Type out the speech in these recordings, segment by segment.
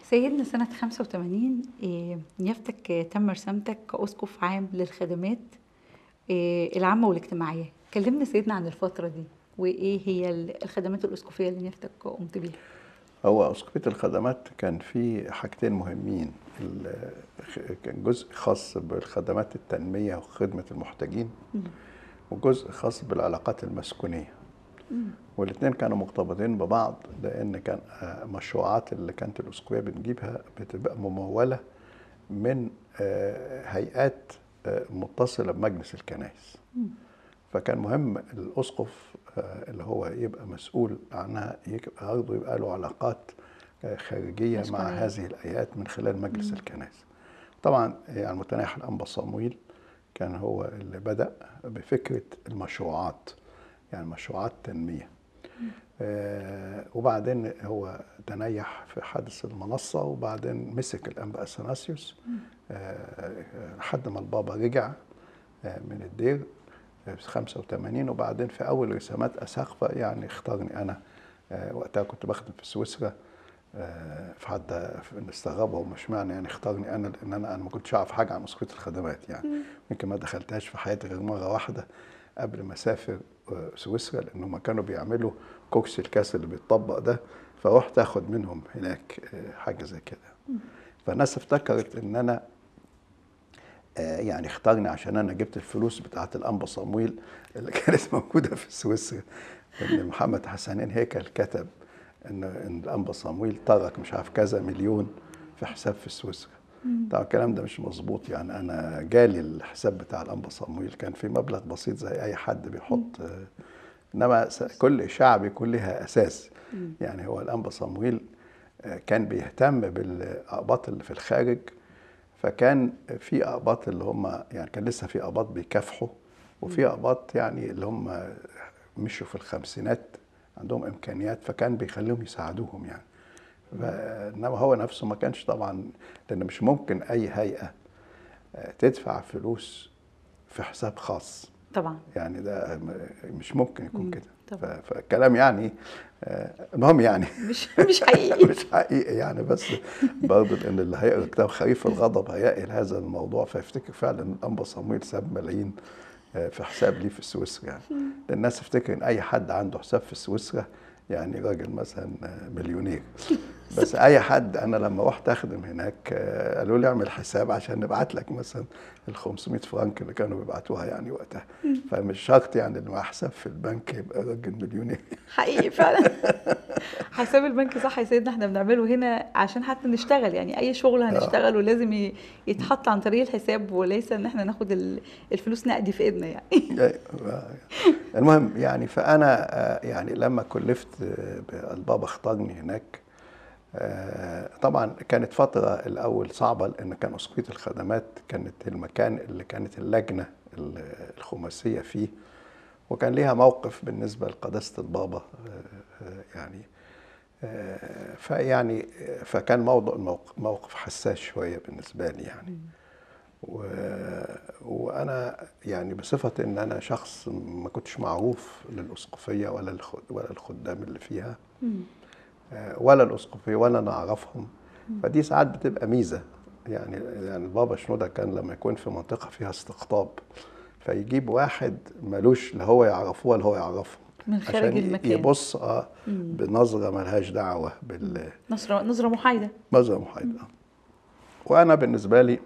سيدنا سنة 85 إيه، نيافتك آه، تم رسامتك كأسقف عام للخدمات إيه، العامة والاجتماعية كلمنا سيدنا عن الفترة دي وإيه هي ال- الخدمات الأسقفية اللي نيافتك قمت بيها هو أسقفية الخدمات كان في حاجتين مهمين ال- كان جزء خاص بالخدمات التنمية وخدمة المحتاجين وجزء خاص بالعلاقات المسكونية والاثنين كانوا مرتبطين ببعض لأن كان آه، مشروعات اللي كانت الأسقفية بنجيبها بتبقى ممولة من آه، هيئات آه، متصلة بمجلس الكنائس فكان مهم الاسقف آه، اللي هو يبقى مسؤول عنها يبقى برضه يبقى له علاقات آه، خارجيه مع مسؤولية. هذه الايات من خلال مجلس الكنائس. طبعا يعني متناحي الانبا صمويل كان هو اللي بدا بفكره المشروعات يعني مشروعات تنميه. آه، وبعدين هو تنيح في حادث المنصه وبعدين مسك الانبا اثناسيوس آه، لحد ما البابا رجع آه، من الدير في 85 وبعدين في اول رسامات اساقفه يعني اختارني انا آه، وقتها كنت بخدم في سويسرا آه، فحتى استغربوا هم اشمعنى يعني اختارني انا لان انا انا ما كنتش اعرف حاجه عن اسقفيه الخدمات يعني يمكن ما دخلتهاش في حياتي غير مره واحده قبل ما اسافر آه، سويسرا لان هم كانوا بيعملوا كوكس الكاس اللي بيتطبق ده فروحت اخد منهم هناك آه، حاجه زي كده فالناس افتكرت ان انا آه، يعني اختارني عشان انا جبت الفلوس بتاعت الانبا صمويل اللي كانت موجوده في سويسرا ان محمد حسنين هيكل كتب ان ان الانبا صمويل ترك مش عارف كذا مليون في حساب في سويسرا طبعا الكلام ده مش مظبوط يعني انا جالي الحساب بتاع الانبا صمويل كان في مبلغ بسيط زي اي حد بيحط آه، انما س- كل اشاعه بيكون لها اساس يعني هو الانبا صمويل آه، كان بيهتم بالاقباط اللي في الخارج فكان في اقباط اللي هم يعني كان لسه في اقباط بيكافحوا وفي اقباط يعني اللي هم مشوا في الخمسينات عندهم امكانيات فكان بيخليهم يساعدوهم يعني ف- انما هو نفسه ما كانش طبعا لان مش ممكن اي هيئه آه، تدفع فلوس في حساب خاص طبعا يعني ده م- مش ممكن يكون كده طبعا. ف- فالكلام يعني آه، المهم يعني مش مش حقيقي مش حقيقي يعني بس برضه لان اللي هيقرا كتاب خريف الغضب هيقل هذا الموضوع فيفتكر فعلا ان الانبا صمويل ساب ملايين آه، في حساب ليه في سويسرا يعني الناس تفتكر ان اي حد عنده حساب في سويسرا يعني راجل مثلا آه، مليونير بس اي حد انا لما رحت اخدم هناك آه، قالوا لي اعمل حساب عشان نبعت لك مثلا ال 500 فرنك اللي كانوا بيبعتوها يعني وقتها فمش شرط يعني اللي معاه حساب في البنك يبقى راجل مليونير حقيقي فعلا حساب البنك صح يا سيدنا احنا بنعمله هنا عشان حتى نشتغل يعني اي شغل هنشتغله لازم ي- يتحط عن طريق الحساب وليس ان احنا ناخد ال- الفلوس نقدي في ايدنا يعني أيوة. المهم يعني فانا آه، يعني لما كلفت آه، البابا اختارني هناك آه، طبعا كانت فتره الاول صعبه لان كان اسقفيه الخدمات كانت المكان اللي كانت اللجنه ال- الخماسيه فيه وكان ليها موقف بالنسبه لقداسه البابا آه، آه، يعني آه، فيعني آه، فكان موضوع الموقف موقف حساس شويه بالنسبه لي يعني و... وانا يعني بصفه ان انا شخص ما كنتش معروف للاسقفيه ولا الخ... ولا الخدام اللي فيها آه، ولا الاسقفيه ولا انا اعرفهم فدي ساعات بتبقى ميزه يعني يعني البابا شنوده كان لما يكون في منطقه فيها استقطاب فيجيب واحد ملوش لا هو يعرفه ولا هو يعرفه من خارج عشان المكان. يبص اه بنظره ملهاش دعوه بال نظرة نظرة محايدة نظرة محايدة وأنا بالنسبة لي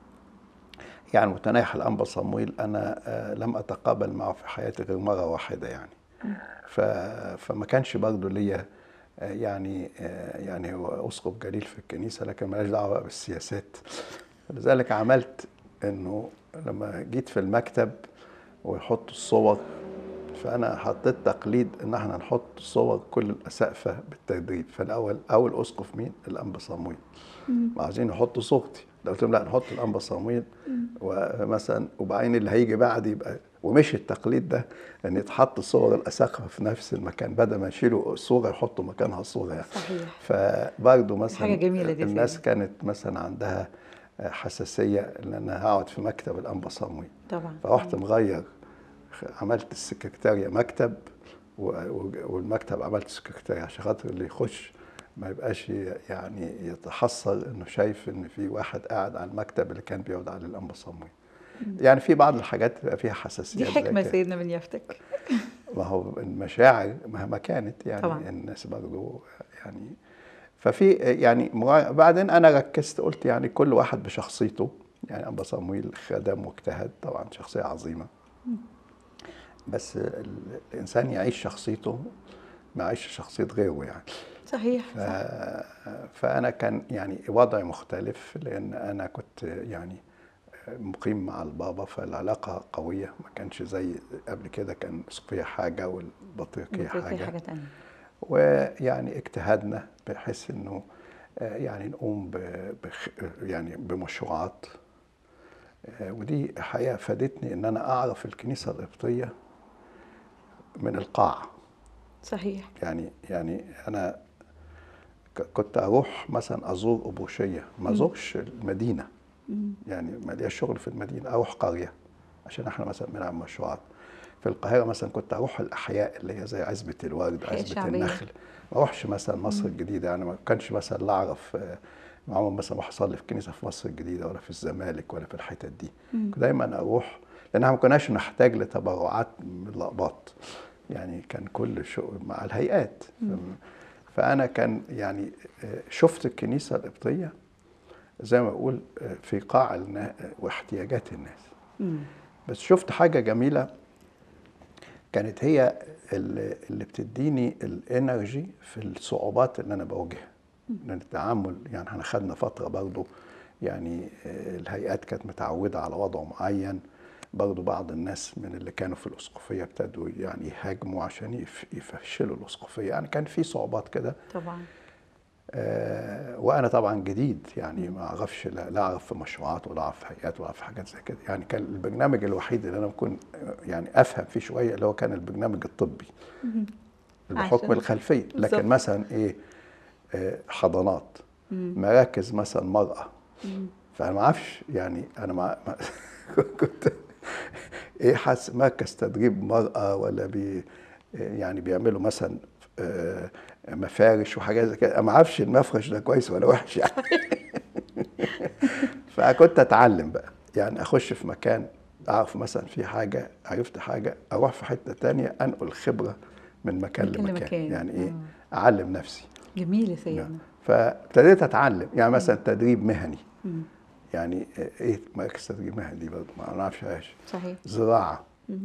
يعني متنايح الأنبا صمويل أنا آه، لم أتقابل معه في حياتي غير مرة واحدة يعني ف... فما كانش برضه ليا آه، يعني آه، يعني هو أسقف جليل في الكنيسة لكن مالهاش دعوة بقى بالسياسات لذلك عملت إنه لما جيت في المكتب ويحطوا الصور فانا حطيت تقليد ان احنا نحط صور كل الاسقفه بالتدريب فالاول اول اسقف مين الانبا صمويل عايزين يحطوا صورتي قلت لهم لا نحط الانبا صمويل ومثلا وبعدين اللي هيجي بعد يبقى ومشي التقليد ده ان يتحط صور الاساقفه في نفس المكان بدل ما يشيلوا صوره يحطوا مكانها صوره يعني صحيح فبرضه مثلا حاجة جميلة دي الناس فعلا. كانت مثلا عندها حساسيه ان انا هقعد في مكتب الانبا صمويل طبعا فرحت مغير عملت السكرتارية مكتب و- و- والمكتب عملت سكرتارية عشان خاطر اللي يخش ما يبقاش ي- يعني يتحسر انه شايف ان في واحد قاعد على المكتب اللي كان بيقعد عليه الانبا صمويل يعني في بعض الحاجات بيبقى فيها دي حساسيات زي حكمه كده. سيدنا من يفتك ما هو المشاعر مهما كانت يعني طبعاً. طبعا. الناس برضه يعني ففي يعني مرا- بعدين انا ركزت قلت يعني كل واحد بشخصيته يعني ابا صمويل خدم واجتهد طبعا شخصيه عظيمه بس ال- الانسان يعيش شخصيته ما يعيش شخصيه غيره يعني صحيح ف... صح. فانا كان يعني وضعي مختلف لان انا كنت يعني مقيم مع البابا فالعلاقه قويه ما كانش زي قبل كده كان الاسقفيه حاجه والبطريركيه بتقول في حاجه حاجه تانية ويعني اجتهدنا بحيث انه آه، يعني نقوم ب- بخ يعني بمشروعات آه، ودي حقيقه فادتني ان انا اعرف الكنيسه القبطيه من القاع صحيح يعني يعني انا ك- كنت اروح مثلا ازور ابوشيه ما ازورش المدينه يعني ما ليش شغل في المدينه اروح قريه عشان احنا مثلا بنعمل مشروعات في القاهره مثلا كنت اروح الاحياء اللي هي زي عزبه الورد أحياء عزبه شعبية. النخل ما اروحش مثلا مصر الجديده يعني ما كانش مثلا لا اعرف آه، عمري مثلا اروح اصلي في كنيسه في مصر الجديده ولا في الزمالك ولا في الحتت دي كنت دايما اروح لان احنا ما كناش نحتاج لتبرعات من الاقباط يعني كان كل شو مع الهيئات فم- فانا كان يعني آه، شفت الكنيسه القبطيه زي ما اقول آه، في قاع النا- واحتياجات الناس مم. بس شفت حاجه جميله كانت هي اللي اللي بتديني الانرجي في الصعوبات اللي انا بواجهها لان التعامل يعني احنا خدنا فتره برضو يعني آه، الهيئات كانت متعوده على وضع معين برضو بعض الناس من اللي كانوا في الاسقفيه ابتدوا يعني يهاجموا عشان يف- يفشلوا الاسقفيه يعني كان في صعوبات كده طبعا آه، وانا طبعا جديد يعني ما اعرفش لا لا اعرف في مشروعات ولا اعرف في هيئات ولا اعرف في حاجات زي كده يعني كان البرنامج الوحيد اللي انا ممكن يعني افهم فيه شويه اللي هو كان البرنامج الطبي بحكم عشان- الخلفيه بالظبط. لكن مثلا ايه آه، حضانات مراكز مثلا مرأة فانا ما اعرفش يعني انا ما ما- كنت ايه حاسس مركز تدريب مرأة ولا بي يعني بيعملوا مثلا آه، مفارش وحاجات زي كده أنا ما اعرفش المفرش ده كويس ولا وحش يعني فكنت اتعلم بقى يعني اخش في مكان اعرف مثلا في حاجه عرفت حاجه اروح في حته تانية انقل خبره من مكان مكان لمكان لمكان. يعني ايه آه. اعلم نفسي جميل يا سيدنا فابتديت اتعلم يعني مثلا تدريب مهني يعني ايه مركز تدريب مهني دي برضه ما نعرفش صحيح زراعه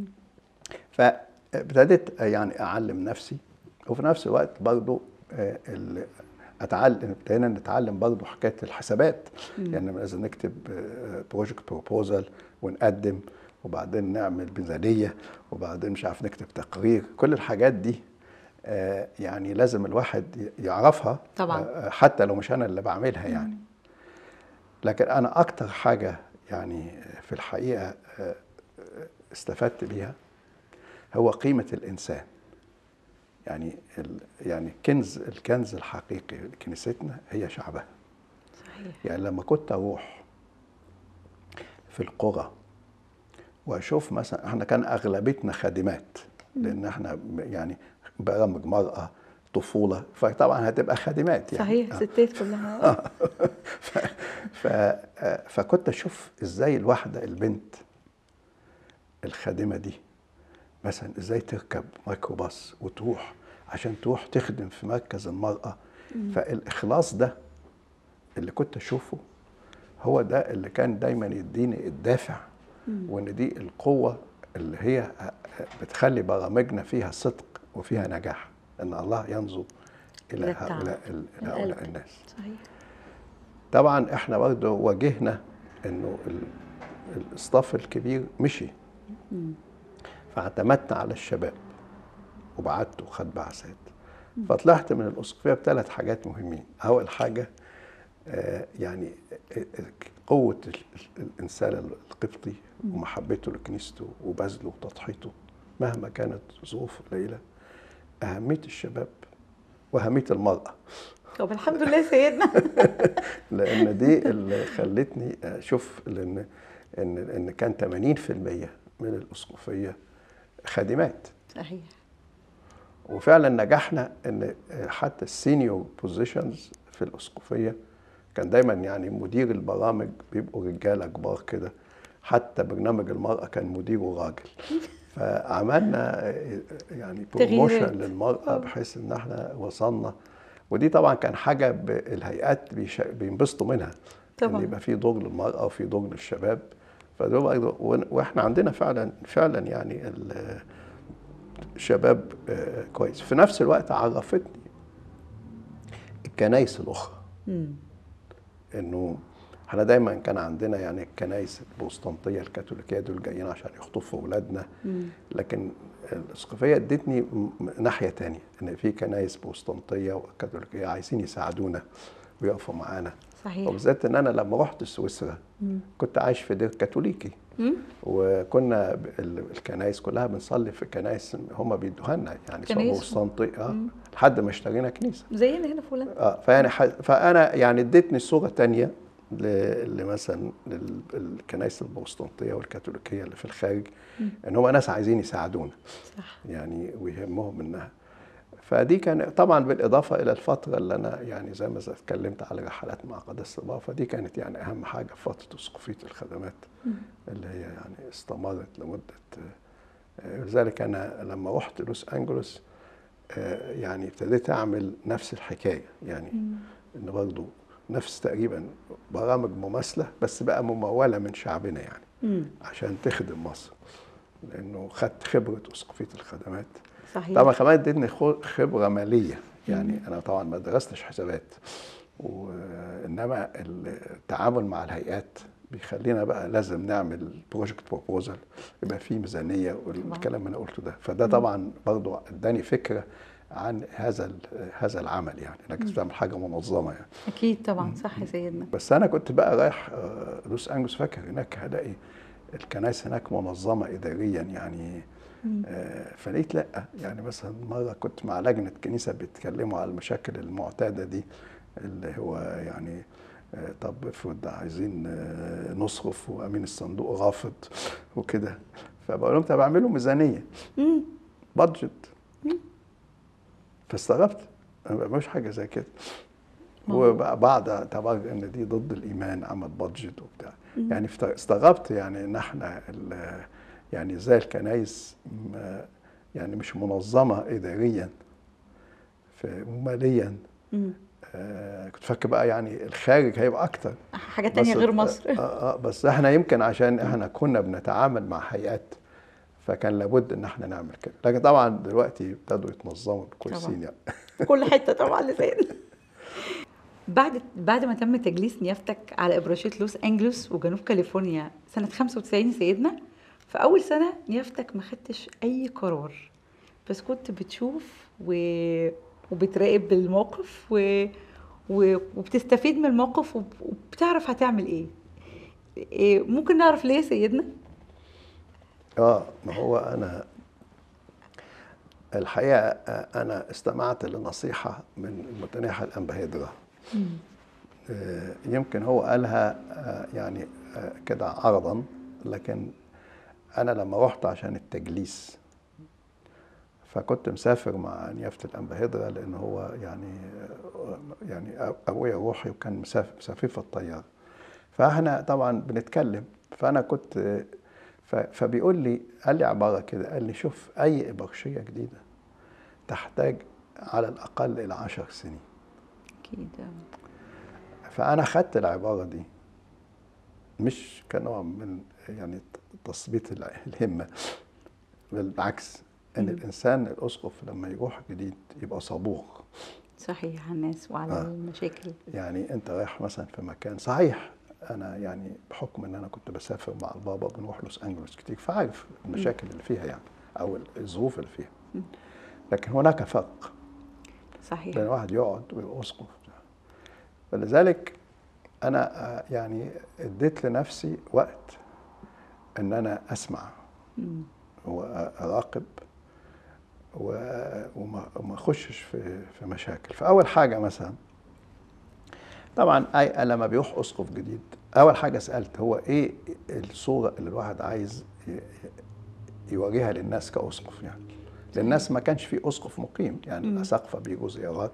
فابتديت يعني اعلم نفسي وفي نفس الوقت برضه آه، ال- اتعلم ابتدينا نتعلم برضه حكايه الحسابات يعني لازم نكتب بروجكت بروبوزال ونقدم وبعدين نعمل ميزانيه وبعدين مش عارف نكتب تقرير كل الحاجات دي آه، يعني لازم الواحد ي- يعرفها طبعاً. آه، حتى لو مش انا اللي بعملها يعني لكن انا اكتر حاجه يعني في الحقيقه آه، استفدت بيها هو قيمه الانسان يعني ال يعني كنز الكنز الحقيقي لكنيستنا هي شعبها صحيح يعني لما كنت اروح في القرى واشوف مثلا احنا كان اغلبيتنا خادمات لان احنا ب- يعني برامج مرأة طفولة فطبعا هتبقى خادمات يعني صحيح آه. ستات كلها ف... ف... آه، فكنت اشوف ازاي الواحده البنت الخادمه دي مثلا ازاي تركب ميكروباص وتروح عشان تروح تخدم في مركز المراه فالاخلاص ده اللي كنت اشوفه هو ده اللي كان دايما يديني الدافع وان دي القوه اللي هي بتخلي برامجنا فيها صدق وفيها نجاح ان الله ينظر الى للتعب. هؤلاء ال- القلب. هؤلاء الناس صحيح طبعا احنا برضه واجهنا انه ال- الاصطاف الكبير مشي فاعتمدنا على الشباب وبعت وخد بعثات فطلعت من الاسقفيه بثلاث حاجات مهمين اول حاجه آه، يعني آه، آه، قوه ال- ال- الانسان القبطي ومحبته لكنيسته وبذله وتضحيته مهما كانت ظروفه قليله اهميه الشباب واهميه المراه طب الحمد لله يا سيدنا لان دي اللي خلتني اشوف لان ان ان كان 80% من الاسقفيه خادمات صحيح وفعلا نجحنا ان حتى السينيور بوزيشنز في الاسقفيه كان دايما يعني مدير البرامج بيبقوا رجاله كبار كده حتى برنامج المراه كان مديره راجل فعملنا يعني بروموشن تغييرات. للمراه بحيث ان احنا وصلنا ودي طبعا كان حاجه ب- الهيئات بيش- بينبسطوا منها طبعاً. ان يبقى في دور للمراه وفي دور للشباب فدول برضه- ون- واحنا عندنا فعلا فعلا يعني ال- الشباب آه، كويس في نفس الوقت عرفتني الكنايس الاخرى مم. انه احنا دايما كان عندنا يعني الكنايس البروتستانتيه الكاثوليكيه دول جايين عشان يخطفوا اولادنا مم. لكن الاسقفيه ادتني م- ناحيه تانية ان في كنايس بروتستانتيه وكاثوليكيه عايزين يساعدونا ويقفوا معانا صحيح وبالذات ان انا لما رحت سويسرا مم. كنت عايش في دير كاثوليكي مم. وكنا ب- ال- الكنايس كلها بنصلي في كنايس هم بيدوها لنا يعني سواء كنايس. بروتستانتيه اه لحد ما اشترينا كنيسه زينا هنا في هولندا اه فيعني ح... فانا يعني اديتني صوره تانية ل... لمثلا لل- الكنائس البروتستانتيه والكاثوليكيه اللي في الخارج ان هم ناس عايزين يساعدونا صح يعني ويهمهم منها فدي كان طبعا بالاضافه الى الفتره اللي انا يعني زي ما اتكلمت على رحلات مع قداسه الله فدي كانت يعني اهم حاجه في فتره اسقفيه الخدمات اللي هي يعني استمرت لمده آه، لذلك انا لما رحت لوس انجلوس آه، يعني ابتديت اعمل نفس الحكايه يعني ان برضه نفس تقريبا برامج مماثله بس بقى مموله من شعبنا يعني مم. عشان تخدم مصر لانه خدت خبره اسقفيه الخدمات صحيح طبعا كمان ادتني خو- خبره ماليه يعني انا طبعا ما درستش حسابات وانما التعامل مع الهيئات بيخلينا بقى لازم نعمل بروجكت بروبوزال يبقى فيه ميزانيه والكلام اللي انا قلته ده فده طبعا برضو اداني فكره عن هذا ال- هذا العمل يعني انك تعمل حاجه منظمه يعني اكيد طبعا صح يا سيدنا بس انا كنت بقى رايح آه، لوس انجلوس فاكر هناك هلاقي الكنائس هناك منظمه اداريا يعني آه، فلقيت لا يعني مثلا مره كنت مع لجنه كنيسه بيتكلموا على المشاكل المعتاده دي اللي هو يعني آه، طب افرض عايزين آه، نصرف وامين الصندوق رافض وكده فبقول لهم طب اعملوا ميزانيه مم. بادجت فاستغربت ما بعملوش حاجه زي كده وبعد اعتبر ان دي ضد الايمان عمل بادجت وبتاع يعني فت- استغربت يعني ان احنا ال- يعني ازاي الكنايس م- يعني مش منظمه اداريا ف- وماليا مم. آه كنت فاكر بقى يعني الخارج هيبقى اكتر حاجات تانية بس- غير مصر آه آه بس احنا يمكن عشان احنا كنا بنتعامل مع هيئات فكان لابد ان احنا نعمل كده لكن طبعا دلوقتي ابتدوا يتنظموا كويسين طبعاً. يعني في كل حته طبعا لسيدنا بعد بعد ما تم تجليس نيافتك على ابراشيه لوس انجلوس وجنوب كاليفورنيا سنه 95 سيدنا في اول سنه نيافتك ما خدتش اي قرار بس كنت بتشوف و... وبتراقب الموقف و... و... وبتستفيد من الموقف وب... وبتعرف هتعمل ايه إيه، ممكن نعرف ليه يا سيدنا اه ما هو انا الحقيقه آه، انا استمعت لنصيحه من المتناحى الانبهدره آه، يمكن هو قالها آه، يعني آه، كده عرضا لكن انا لما رحت عشان التجليس فكنت مسافر مع نيافة الأنبهدرة لأن هو يعني آه، يعني أبويا روحي وكان مسافر مسافر في الطيارة فاحنا طبعا بنتكلم فأنا كنت آه، ف- فبيقول لي قال لي عبارة كده قال لي شوف أي إبرشية جديدة تحتاج على الأقل إلى عشر سنين اكيد فأنا خدت العبارة دي مش كنوع من يعني تثبيت الع- الهمة بالعكس إن الإنسان الأسقف لما يروح جديد يبقى صبور صحيح على الناس وعلى آه. المشاكل يعني أنت رايح مثلا في مكان صحيح أنا يعني بحكم إن أنا كنت بسافر مع البابا بنروح لوس أنجلوس كتير فعارف المشاكل اللي فيها يعني أو الظروف اللي فيها لكن هناك فرق صحيح بين واحد يقعد ويبقى اسقف فلذلك انا آه، يعني اديت لنفسي وقت ان انا اسمع مم. واراقب و- وما وما اخشش في في مشاكل فاول حاجه مثلا طبعا اي لما بيروح اسقف جديد اول حاجه سالت هو ايه الصوره اللي الواحد عايز ي- يوريها للناس كاسقف يعني للناس ما كانش في اسقف مقيم يعني الاساقفه بيجوا زيارات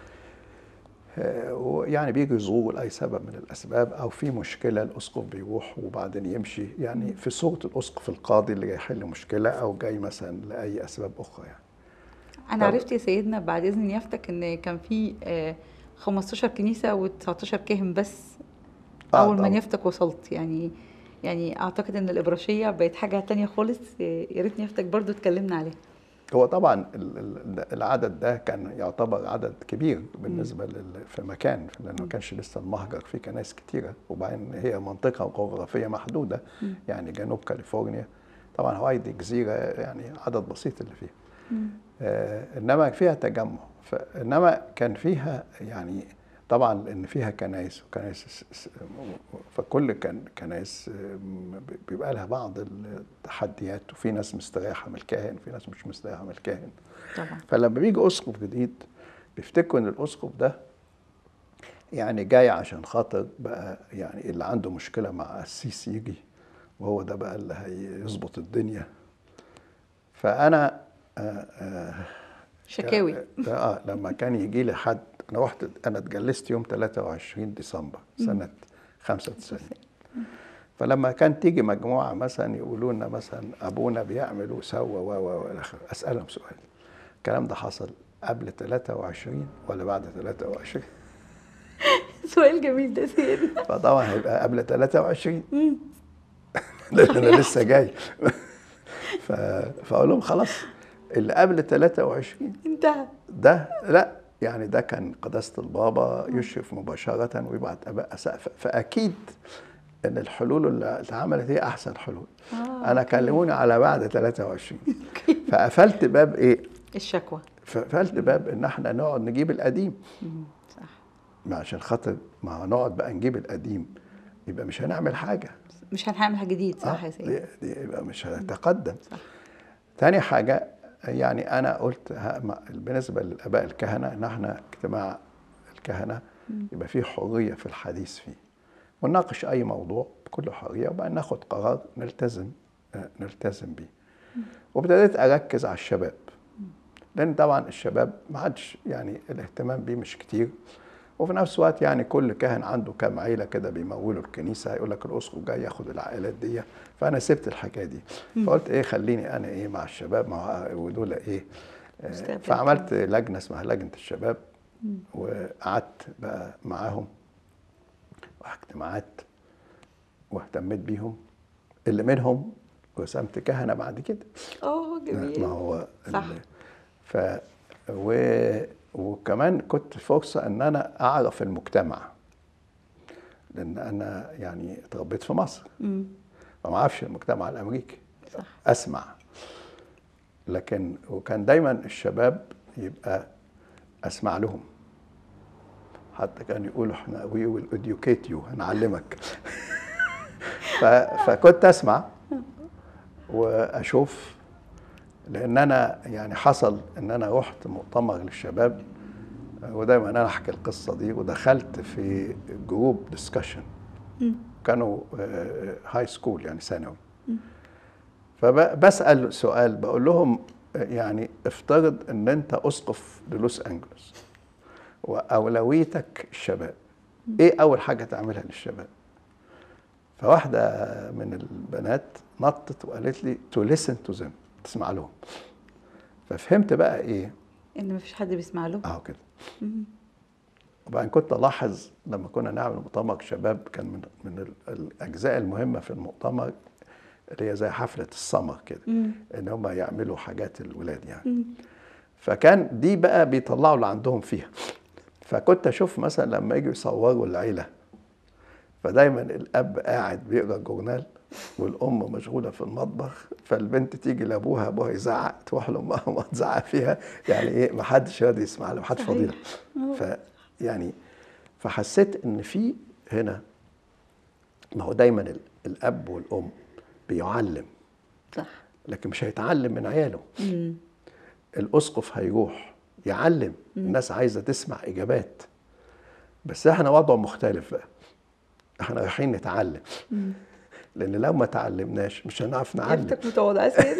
آه، ويعني بيجوا يزوروا لاي سبب من الاسباب او في مشكله الاسقف بيروح وبعدين يمشي يعني في صوره الاسقف القاضي اللي جاي يحل مشكله او جاي مثلا لاي اسباب اخرى يعني انا طب- عرفت يا سيدنا بعد اذن يافتك ان كان في آه، 15 كنيسه و19 كاهن بس آه، اول ما طبعاً. يافتك وصلت يعني يعني اعتقد ان الابراشيه بقت حاجه تانية خالص آه، يا ريت يافتك برضو اتكلمنا عليها هو طبعا ال- ال- العدد ده كان يعتبر عدد كبير بالنسبه لل في مكان لانه ما كانش لسه المهجر فيه كنائس كتيره وبعدين هي منطقه جغرافيه محدوده يعني جنوب كاليفورنيا طبعا هواي دي جزيره يعني عدد بسيط اللي فيها آه انما فيها تجمع ف- انما كان فيها يعني طبعا ان فيها كنائس وكنائس س- س- فكل كان كنائس آم، بيبقى لها بعض التحديات وفي ناس مستريحه من الكاهن وفي ناس مش مستريحه من الكاهن طبعا فلما بيجي اسقف جديد بيفتكروا ان الاسقف ده يعني جاي عشان خاطر بقى يعني اللي عنده مشكله مع قسيس يجي وهو ده بقى اللي هيظبط الدنيا فانا آه آه شكاوي اه لما كان يجي لي حد انا رحت انا اتجلست يوم 23 ديسمبر سنه 95 فلما كان تيجي مجموعه مثلا يقولوا لنا مثلا ابونا بيعمل وسوى و و والى اخره اسالهم سؤال الكلام ده حصل قبل 23 ولا بعد 23 سؤال جميل ده يا سيدنا فطبعا هيبقى قبل 23 لان انا لسه جاي ف... فاقول لهم خلاص اللي قبل 23 انتهى ده لا يعني ده كان قداسة البابا يشرف مباشرة ويبعت أباء أسقف فأكيد إن الحلول اللي اتعملت هي أحسن حلول آه، أنا كلموني على بعد 23 فقفلت باب إيه؟ الشكوى فقفلت باب إن إحنا نقعد نجيب القديم مم، صح ما عشان خاطر ما نقعد بقى نجيب القديم يبقى مش هنعمل حاجة مش هنعمل حاجه جديد صح آه، يا سيدنا دي, دي يبقى مش هنتقدم صح. تاني حاجة يعني أنا قلت ها- ما- بالنسبة للآباء الكهنة إن احنا اجتماع الكهنة يبقى فيه حرية في الحديث فيه ونناقش أي موضوع بكل حرية وبعدين ناخد قرار نلتزم آه، نلتزم بيه وابتديت أركز على الشباب لأن طبعا الشباب ما عادش يعني الاهتمام بيه مش كتير وفي نفس الوقت يعني كل كاهن عنده كام عيله كده بيمولوا الكنيسه يقول لك الاسقف جاي ياخد العائلات دي فانا سبت الحكايه دي فقلت ايه خليني انا ايه مع الشباب مع ودول ايه آه، مستقبل فعملت لجنه اسمها لجنه الشباب وقعدت بقى معاهم واجتماعات واهتميت بيهم اللي منهم رسمت كهنه بعد كده اه جميل ما هو ال- صح. ف و... وكمان كنت فرصة ان انا اعرف المجتمع لان انا يعني اتربيت في مصر مم، فما اعرفش المجتمع الامريكي صح اسمع لكن وكان دايما الشباب يبقى اسمع لهم حتى كانوا يقولوا احنا وي ويل educate يو هنعلمك ف... فكنت اسمع واشوف لان انا يعني حصل ان انا رحت مؤتمر للشباب ودايما انا احكي القصه دي ودخلت في جروب ديسكشن كانوا هاي سكول يعني ثانوي فبسال سؤال بقول لهم آه، يعني افترض ان انت اسقف للوس انجلوس واولويتك الشباب ايه اول حاجه تعملها للشباب فواحده من البنات نطت وقالت لي تو listen to them تسمع لهم ففهمت بقى ايه ان مفيش حد بيسمع له اهو كده وبعدين كنت الاحظ لما كنا نعمل مؤتمر شباب كان من من ال- الاجزاء المهمه في المؤتمر اللي هي زي حفله السمر كده مم. ان هم يعملوا حاجات الولاد يعني فكان دي بقى بيطلعوا اللي عندهم فيها فكنت اشوف مثلا لما يجوا يصوروا العيله فدايما الاب قاعد بيقرا الجورنال والام مشغوله في المطبخ فالبنت تيجي لابوها ابوها يزعق تروح لامها ما تزعق فيها يعني ايه ما حدش راضي يسمع لها ما حدش فاضي لها ف يعني فحسيت ان في هنا ما هو دايما ال- الاب والام بيعلم صح لكن مش هيتعلم من عياله مم. الاسقف هيروح يعلم الناس عايزه تسمع اجابات بس احنا وضع مختلف بقى احنا رايحين نتعلم لان لو ما تعلمناش مش هنعرف نعلم يفتك متواضع يا سيدنا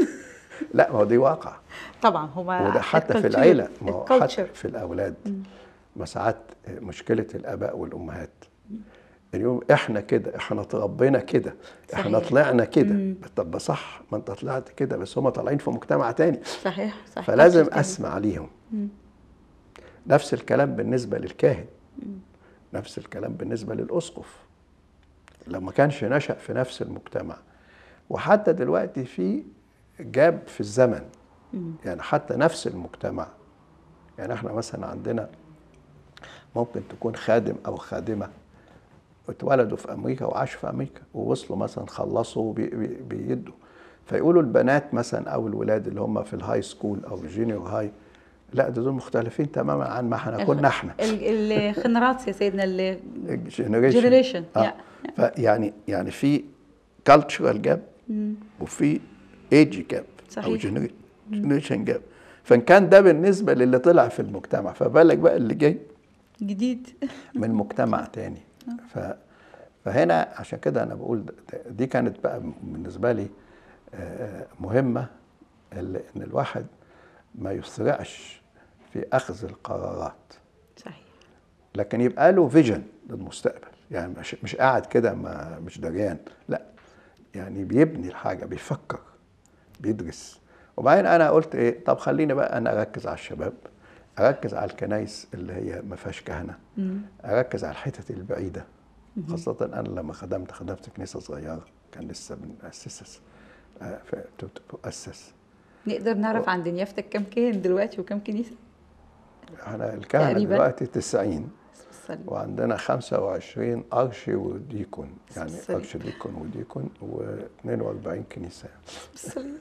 لا ما هو دي واقع طبعا هما وده حتى في الكالتشر- العيله ما هو حتى الكالتشر في الاولاد ما ساعات مشكله الاباء والامهات اليوم احنا كده احنا اتربينا كده احنا صحيح. طلعنا كده مم. طب صح ما انت طلعت كده بس هم طالعين في مجتمع تاني صحيح صحيح فلازم culture تاني. اسمع ليهم مم. نفس الكلام بالنسبه للكاهن نفس الكلام بالنسبه للاسقف لو ما كانش نشا في نفس المجتمع وحتى دلوقتي في جاب في الزمن مم. يعني حتى نفس المجتمع يعني احنا مثلا عندنا ممكن تكون خادم او خادمه اتولدوا في امريكا وعاشوا في امريكا ووصلوا مثلا خلصوا وبي- بي- بيدوا فيقولوا البنات مثلا او الولاد اللي هم في الهاي سكول او الجونيور هاي لا ده دول مختلفين تماما عن ما احنا كنا احنا ال- الخنرات يا سيدنا اللي جنريشن generation آه. فيعني يعني في كالتشرال جاب مم. وفي ايج جاب او صحيح. جنريشن جاب فان كان ده بالنسبه للي طلع في المجتمع فبالك بقى اللي جاي جديد من مجتمع تاني ف فهنا عشان كده انا بقول ده- دي كانت بقى بالنسبه لي آه، مهمه ال- ان الواحد ما يسرعش في اخذ القرارات صحيح لكن يبقى له فيجن للمستقبل يعني مش مش قاعد كده ما مش دريان لا يعني بيبني الحاجه بيفكر بيدرس وبعدين انا قلت ايه طب خليني بقى انا اركز على الشباب اركز على الكنايس اللي هي ما فيهاش كهنه مم. اركز على الحتت البعيده خاصه انا لما خدمت خدمت في كنيسه صغيره كان لسه بنأسس آه، ف- تؤسس نقدر نعرف عند نيافتك كم كان دلوقتي وكم كنيسه احنا الكهنه تقريباً. دلوقتي 90 الصليب. وعندنا 25 أرشي وديكون يعني الصليب. أرشي ديكون وديكون و42 كنيسة الصليب.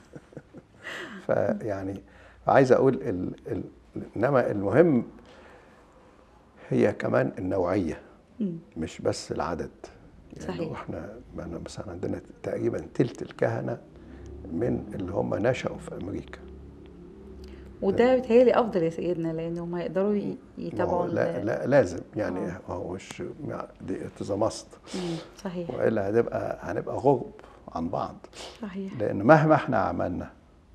فيعني عايز أقول ال ال إنما المهم هي كمان النوعية مم. مش بس العدد يعني صحيح. لو احنا أنا مثلا عندنا تقريبا تلت الكهنة من اللي هم نشأوا في أمريكا وده بيتهيألي افضل يا سيدنا لان هم يقدروا ي- ما هو يتابعوا لا, ال- لا لازم يعني آه. هو مش دي ماست مم. صحيح والا هنبقى هنبقى غرب عن بعض صحيح لان مهما احنا عملنا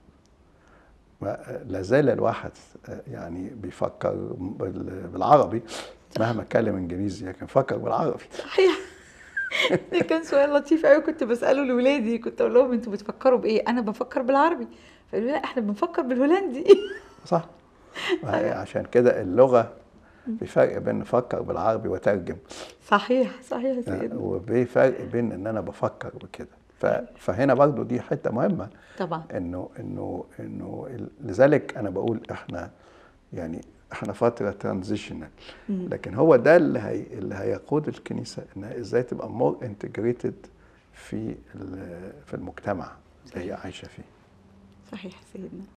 ما- لا زال الواحد يعني بيفكر بال- بالعربي مهما اتكلم انجليزي لكن فكر بالعربي صحيح ده كان سؤال لطيف قوي كنت بساله لاولادي كنت اقول لهم انتوا بتفكروا بايه انا بفكر بالعربي فيقولوا لا احنا بنفكر بالهولندي صح وهي عشان كده اللغه في فرق بين نفكر بالعربي وترجم صحيح صحيح يا سيدنا وفي فرق بين ان انا بفكر بكده ف- فهنا برضو دي حته مهمه طبعا انه انه انه ال- لذلك انا بقول احنا يعني احنا فتره ترانزيشنال مم. لكن هو ده اللي هي اللي هيقود الكنيسه انها ازاي تبقى مور انتجريتد في ال- في المجتمع اللي هي عايشه فيه صحيح يا سيدنا